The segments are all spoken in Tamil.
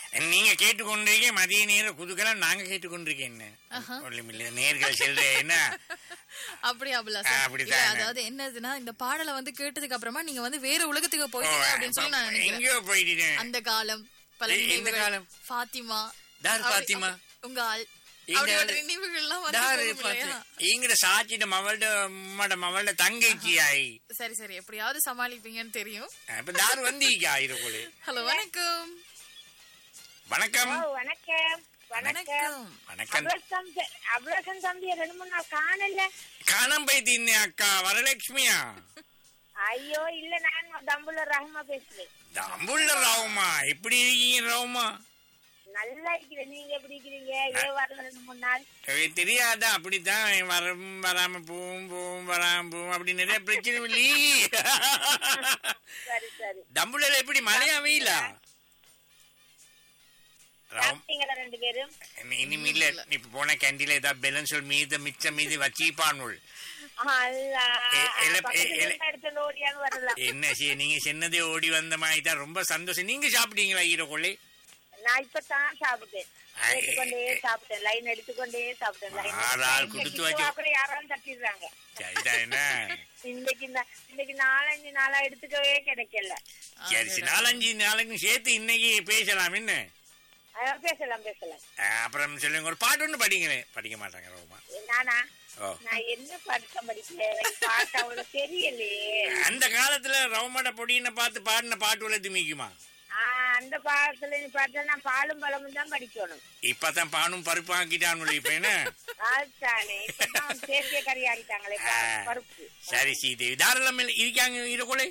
நீங்க கேட்டுக்கொண்டிருக்கீங்க மதிய நேரம் குதுக்கலாம் நாங்க கேட்டுக்கொண்டிருக்கேன் என்ன ஆஹா. ஒண்ணுமில்ல நேர்கள் செல்ற என்ன அப்படி அபிலாஷ் ஆ, இல்ல, அப்படித்தான். அதாவது என்னதுன்னா இந்த பாடலை வந்து கேட்டதுக்கு அப்புறமா நீங்க வந்து வேற உலகத்துக்கு ஓ, போயிட்டீங்க அப்படின்னு சொல்லி நான் நினைக்கிறேன் எங்கேயோ போயிட்டேன் அந்த காலம் பல எ- எந்த நினைவுகள் காலம்? ஃபாத்திமா தார் அப்படி- ஃபாத்திமா? உங்க ஆள் எங்க அப்படியோட ஆளு? நினைவுகள்லாம் வந்து தாரு போகும் இல்லையா? பார்த்து இங்கட சாட்சிட மவள்ட உம்மட மவள்ட தங்கைச்சி ஆயி சரி சரி எப்படியாவது சமாளிப்பீங்கன்னு தெரியும் இப்ப தார் வந்தீங்க ஆயிரக்குழு ஹலோ வணக்கம் வணக்கம் ஓ, வணக்கம் வணக்கம் வணக்கம் வணக்கம் அபிரசம் அபிரசம் தம்பி ரெண்டு மூணு நாள் காணல காணம் போயிட்டீங்க அக்கா வரலட்சுமியா ஐயோ இல்ல நான் தம்புல ரஹ்மா பேசுறேன் தம்புள்ள ராவுமா எப்படி இருக்கீங்க ராவுமா நல்லா இருக்கிறேன் நீங்க எப்படி இருக்கிறீங்க ஏன் வரல ரெண்டு மூணு நாள் எனக்கு தெரியாதா அப்படித்தான் வரும் வராம போவும் போவும் வராம போவும் அப்படி நிறைய பிரச்சனை இல்லையே சரி சரி தம்புள்ள எப்படி மழையா வெயிலா ராம் சாப்பிட்டீங்களா ரெண்டு பேரும் இனிமே இல்ல இப்ப போன கேண்டீன்ல ஏதாவது பேலன்ஸ் மீத மிச்சம் மீது வச்சிப்பானுள் அல்ல எ- எல- பக்கத்துல எ- இருந்தா எடுத்து ஓடியான்னு வரலாம் என்ன செய்ய நீங்க சின்னதே ஓடி வந்த மாதிரி தான் ரொம்ப சந்தோஷம் நீங்க சாப்பிட்டீங்களா ஈரோக்கொள்ளே நான் இப்பதான் சாப்பிட்டேன் ஐ- எடுத்துக்கொண்டே சாப்பிட்டேன் லைன் எடுத்துக்கொண்டே சாப்பிட்டேன் லைன் ஆறு ஆள் குடுத்து வச்சு- அப்புறம் யாராலும் தட்டிடுறாங்க சரிதான் என்ன இன்னைக்கு இந்த- இன்னைக்கு நாலஞ்சு நாளா எடுத்துக்கவே கிடைக்கல சரி சரி நாலஞ்சு நாளைக்கு சேர்த்து இன்னைக்கு பேசலாம் என்ன அஹ் பேசலாம் பேசலாம் அஹ் அப்புறம் சொல்லுங்க ஒரு பாட்டு ஒன்று படிங்களேன் படிக்க மாட்டாங்க ரோமா நானா ஓ நான் என்ன படுத்த படிக்கிறேன் பாட்டு அவ்வளவு தெரியலையே அந்த காலத்துல ரவுமட பொடியின பார்த்து பாடின பாட்டு உள்ள மிக்குமா ஆஹ் அந்த பாடத்துல நீ பார்த்தா நான் பாலும் பழமும் தான் படிக்கணும் இப்பதான் பானும் பருப்பு ஆக்கிட்டான்னு இப்ப என்ன அதுதானே இப்பதான் தேசிய கறி ஆடிட்டாங்களே பா- ஆ. பருப்பு சரி ஸ்ரீதேவி தாராளம் இருக்காங்க ஈரோக்கொள்ளே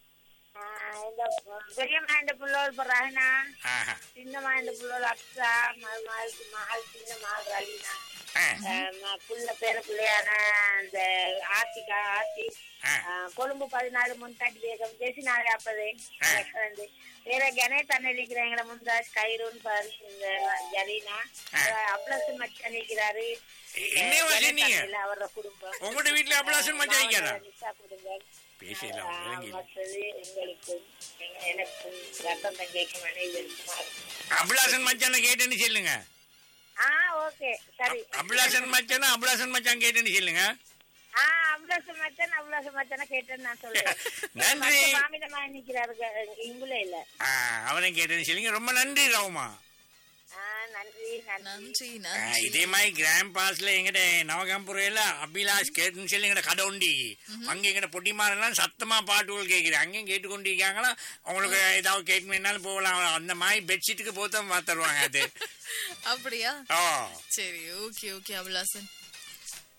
ஆஹ் இந்த பெரியம்மா இந்த புள்ளோர் இப்போ ரஹனா ஆஹா சின்னம்மா இந்த புள்ளோர் அக்ஸா மகள் மகள் மகள் சின்ன மகள் ரலீனா ஆ, ஆஹ் ம- புள்ள பேர பிள்ளையான இந்த ஆர்த்திகா ஆர்த்தி ஆ. ஆஹ் கொழும்பு பதினாலு முன்தாட்டி பேகம் தேசினாலே அப்பதே ஆ. வேற கணே தன்னை இருக்கிறாங்கள முந்தாஜ் கைரூன் பாரு இந்த ஜலீனா ஆ. அப்ளஸ் மச்சான் இருக்கிறாரு என்னையவா சொன்னீங்க அவரோட குடும்பம் உங்களோட வீட்டுல அபிலாசன் மச்சான் வைக்காரா நிஷா குடும்பம் பேசல ஆஹ் விளங்கி மற்றது எங்களுக்கும் எங்க- எனக்கும் ரத்தம் தங்கைக்கும் மனைவிக்கும் அபிலாசன் மச்சான கேட்டேன்னு சொல்லுங்க ஆ ஓகே சரி அபிலாசன் மச்சானா அபிலாசன் மச்சான் கேட்டேன்னு சொல்லுங்க ஆ அவ்வளவு மச்சான் அவ்வளவு மச்சான கேட்டேன்னு நான் சொல்றேன் நன்றி மாமிதமா நிக்கிறாரு இங்குல இல்ல ஆ, அவனையும் கேட்டேன்னு சொல்லுங்க ரொம்ப நன்றி ரவுமா ஆ நன்றி நன்றி நன்றி ஆ, நன்றி இதே மாதிரி கிராண்ட் பாஸ்ல எங்கட நவகம்புரையில அபிலாஷ் கேட்டுன்னு சொல்லி எங்கட கடை உண்டி அங்க எங்கட பொட்டிமாரெல்லாம் சத்தமா பாட்டுகள் கேக்குது அங்கேயும் கேட்டுக்கொண்டு இருக்காங்களா உங்களுக்கு ஏதாவது கேட்கணும்னாலும் போகலாம் அந்த மாதிரி பெட்ஷீட்டுக்கு போத்தம் பார்த்துருவாங்க அது அப்படியா ஓ சரி ஓகே ஓகே அபிலாசன்